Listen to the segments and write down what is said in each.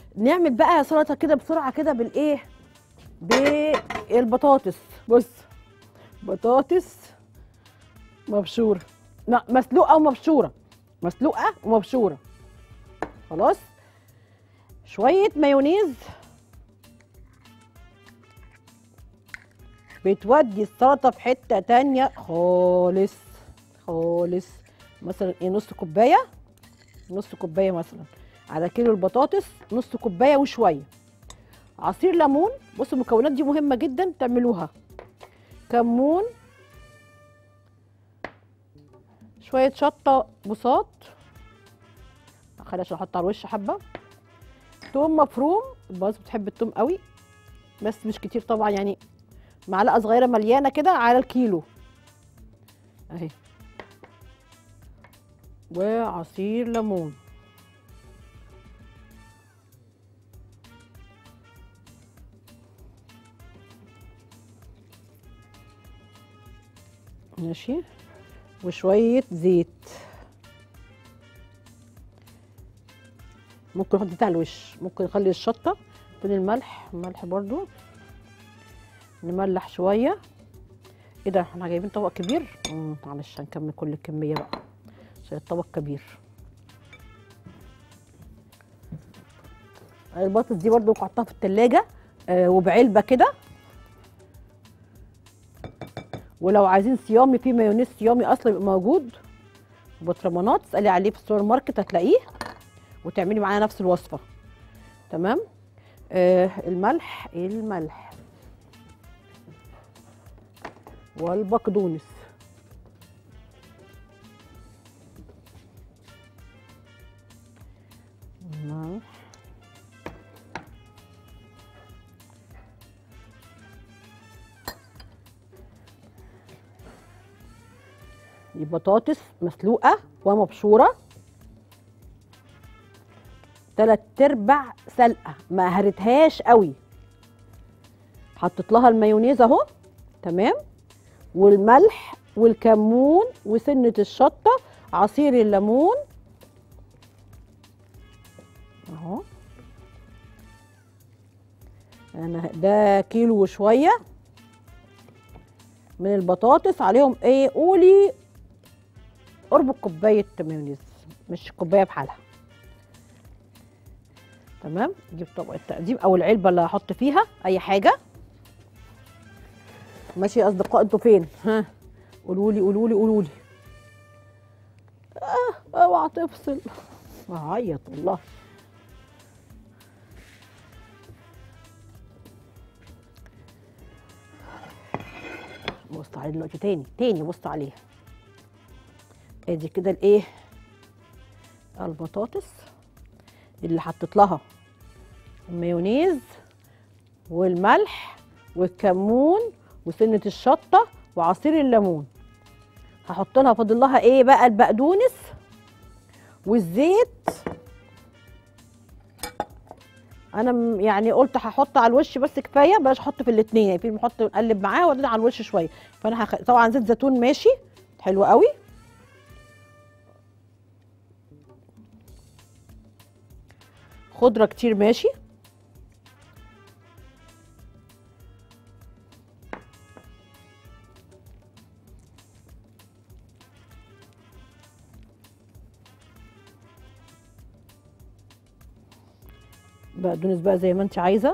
نعمل بقى سلطه كده بسرعه كده بالايه بالبطاطس بص بطاطس مبشوره لا مسلوقه ومبشوره مسلوقه ومبشوره خلاص شويه مايونيز بتودي السلطه في حته تانية خالص خالص مثلا ايه نص كوبايه نص كوبايه مثلا على كيلو البطاطس نص كوبايه وشويه عصير ليمون بصوا المكونات دي مهمه جدا تعملوها كمون شويه شطه بساط خليها عشان احط على الوش حبه توم مفروم الباص بتحب التوم قوي بس مش كتير طبعا يعني معلقه صغيره مليانه كده على الكيلو اهي وعصير ليمون ماشي وشويه زيت ممكن نحط زيت على الوش ممكن نخلي الشطه بين الملح الملح برضو نملح شويه ايه ده احنا جايبين طبق كبير مم، معلش هنكمل كل الكميه بقى عشان الطبق كبير البطاطس دي برضو قطعتها في التلاجة آه وبعلبة كده ولو عايزين صيامي في مايونيز صيامي اصلا يبقى موجود بطرمانات اسالي عليه في السوبر ماركت هتلاقيه وتعملي معاه نفس الوصفه تمام آه الملح الملح والبقدونس الملح دي بطاطس مسلوقه ومبشوره تلات ارباع سلقه ما هرتهاش قوي حطيت لها المايونيز اهو تمام والملح والكمون وسنه الشطه عصير الليمون اهو انا ده كيلو وشويه من البطاطس عليهم ايه قولي قرب كوبايه مايونيز مش كوبايه بحالها تمام نجيب طبق التقديم او العلبه اللي هحط فيها اي حاجه ماشي يا اصدقاء انتوا فين ها قولوا لي قولوا لي قولوا لي اه اوعى تفصل هعيط والله بص عليه دلوقتي تاني تاني بص عليها ادي كده الايه البطاطس اللي حطيت لها المايونيز والملح والكمون وسنه الشطه وعصير الليمون هحط لها فاضل لها ايه بقى البقدونس والزيت انا م- يعني قلت هحط على الوش بس كفايه بلاش احط في الاثنين يعني في نحط نقلب معاه وبعدين على الوش شويه فانا هخ... طبعا زيت زيتون ماشي حلو قوي خضره كتير ماشي بقدونس بقى زي ما انت عايزه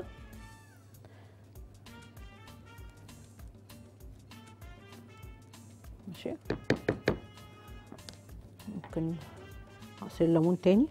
ماشي ممكن عصير ليمون تاني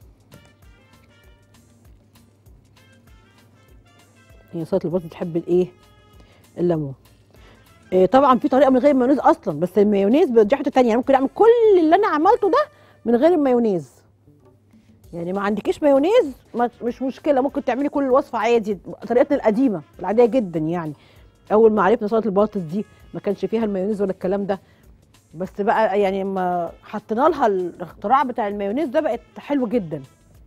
هي سلطه البطاطس بتحب الايه الليمون إيه طبعا في طريقه من غير مايونيز اصلا بس المايونيز بيدي حته تانية يعني ممكن اعمل كل اللي انا عملته ده من غير المايونيز يعني ما عندكيش مايونيز ما مش مشكله ممكن تعملي كل الوصفه عادي طريقتنا القديمه العاديه جدا يعني اول ما عرفنا سلطه البطاطس دي ما كانش فيها المايونيز ولا الكلام ده بس بقى يعني ما حطينا لها الاختراع بتاع المايونيز ده بقت حلو جدا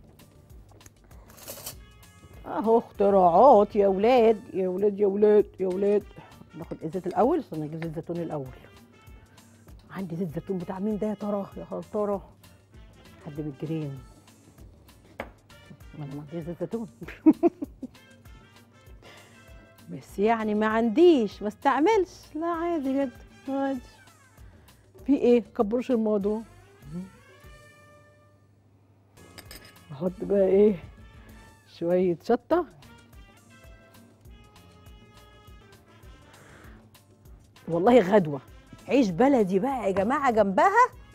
اهو اختراعات يا ولاد يا ولاد يا ولاد يا ولاد ناخد الزيت الاول عشان نجيب زيت زيتون الاول عندي زيت زيتون بتاع مين ده يا ترى يا هل ترى حد من الجيران ما انا ما عنديش زيت زيتون بس يعني ما عنديش ما استعملش لا عادي جدا عادي في ايه كبروش الموضوع احط بقى ايه شويه شطه والله غدوه عيش بلدي بقى يا جماعه جنبها